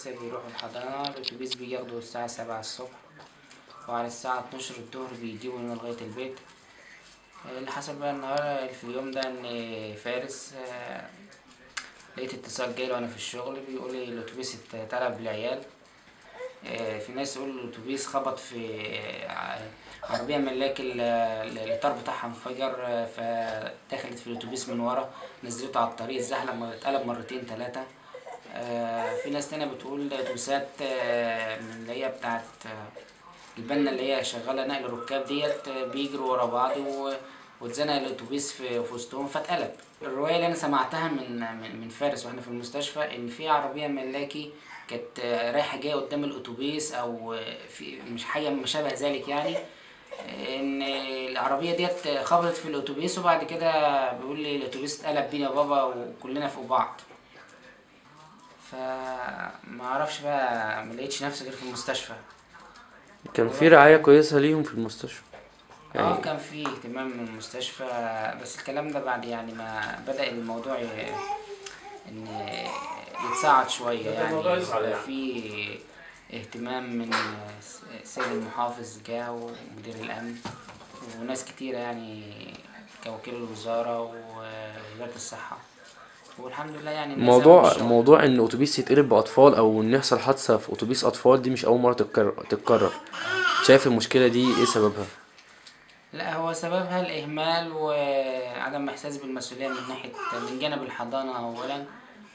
لسه بيروحوا الحضانة الأتوبيس بيجي ياخدوا الساعة سبعة الصبح وعلى الساعة اتناشر الظهر بيجيبوا هنا لغاية البيت اللي حصل بقى النهاردة في اليوم ده إن فارس آه، لقيت اتصال جاي وانا في الشغل بيقول لي الاتوبيس اتقلب بالعيال آه، في ناس يقول الاتوبيس خبط في آه، عربيه ملاك ال- ال- الاطار بتاعها انفجر آه، فدخلت في الاتوبيس من ورا نزلته على الطريق الزحلق مر- اتقلب مرتين ثلاثه في ناس تانية بتقول اتوبيسات آه، من اللي هي بتاعت آه، البنا اللي هي شغاله نقل ركاب ديت آه، بيجروا ورا بعض و- واتزنق الاتوبيس في في وسطهم فاتقلب الروايه اللي انا سمعتها من من من فارس واحنا في المستشفى ان في عربيه ملاكي كانت آه، رايحه جايه قدام الاتوبيس او آه، في مش حاجه ما شابه ذلك يعني آه، ان العربيه ديت خبطت في الاتوبيس وبعد كده بيقول لي الاتوبيس اتقلب بينا بابا وكلنا فوق بعض فما اعرفش بقى ما لقيتش نفسي غير في المستشفى كان في رعاية كويسة ليهم في المستشفى اه يعني كان في اهتمام من المستشفى بس الكلام ده بعد يعني ما بدأ الموضوع ي- ان يتصاعد شوية يعني بقى في اهتمام من السيد المحافظ جه ومدير الأمن وناس كتيرة يعني كوكيل الوزارة ووزارة الصحة والحمد لله يعني الناس قاموا موضوع بالشغل. موضوع ان اتوبيس يتقلب باطفال او ان يحصل حادثة في اتوبيس اطفال دي مش اول مرة تتكرر تتكرر شايف المشكلة دي ايه سببها لا هو سببها الإهمال وعدم إحساس بالمسؤولية من ناحية من جانب الحضانة أولا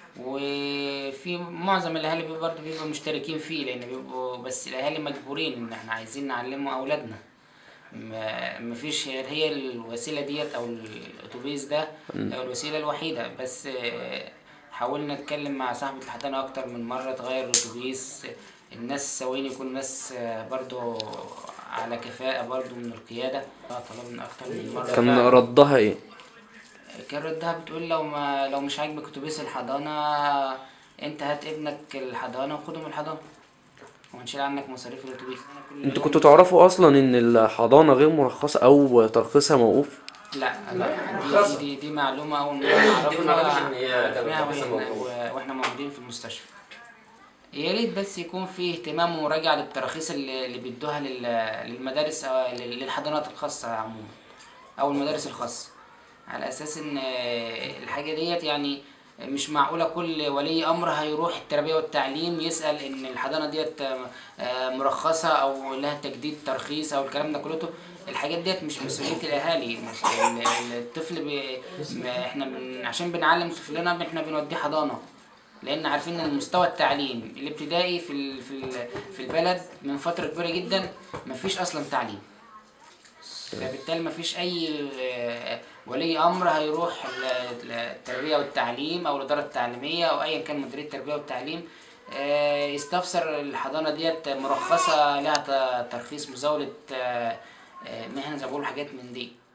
وفي معظم الأهالي بيبقوا برضه بيبقوا مشتركين فيه لأن بيبقوا بس الأهالي مجبورين إن إحنا عايزين نعلمه أولادنا ما- مفيش غير هي الوسيلة ديت أو الأتوبيس ده هو الوسيلة الوحيدة بس آه، حاولنا نتكلم مع صاحبة الحضانة أكتر من مرة تغير الأتوبيس الناس السواقين يكونوا ناس آه، برضو على كفاءة برضو من القيادة طلبنا أكتر من مرة كان فعلا. ردها ايه كان ردها بتقول لو ما لو مش عاجبك أتوبيس الحضانة أنت هات ابنك الحضانة وخده من الحضانة وهنشيل عنك مصاريف الأتوبيس أنا كل انتوا يوم- كنتوا تعرفوا اصلا ان الحضانة غير مرخصة او ترخيصها موقوف لا لا دي, دي, دي معلومة أول مرة نعرفها عرفناها واحنا, واحنا موجودين في المستشفى يا ريت بس يكون في اهتمام ومراجعة للتراخيص اللي, اللي بيدوها لل- للمدارس أو لل- للحضانات الخاصة عموما أو المدارس الخاصة على أساس إن الحاجة ديت يعني مش معقولة كل ولي أمر هيروح التربية والتعليم يسأل إن الحضانة ديت آه، مرخصة أو لها تجديد ترخيص أو الكلام ده كله الحاجات ديت مش مسؤولية الأهالي مش- ال- ال- الطفل بي ما إحنا بن عشان بنعلم طفلنا إحنا بنوديه حضانة لان عارفين ان مستوى التعليم الابتدائي في ال- في ال- في البلد من فتره كبيره جدا مفيش اصلا تعليم فبالتالي مفيش اي آه، ولي امر هيروح ل- للتربيه والتعليم او الاداره التعليميه او ايا كان مديريه التربيه والتعليم آه، يستفسر الحضانه ديت مرخصه لها ت- ترخيص مزاوله آه، آه، مهنه زي ما بقول حاجات من دي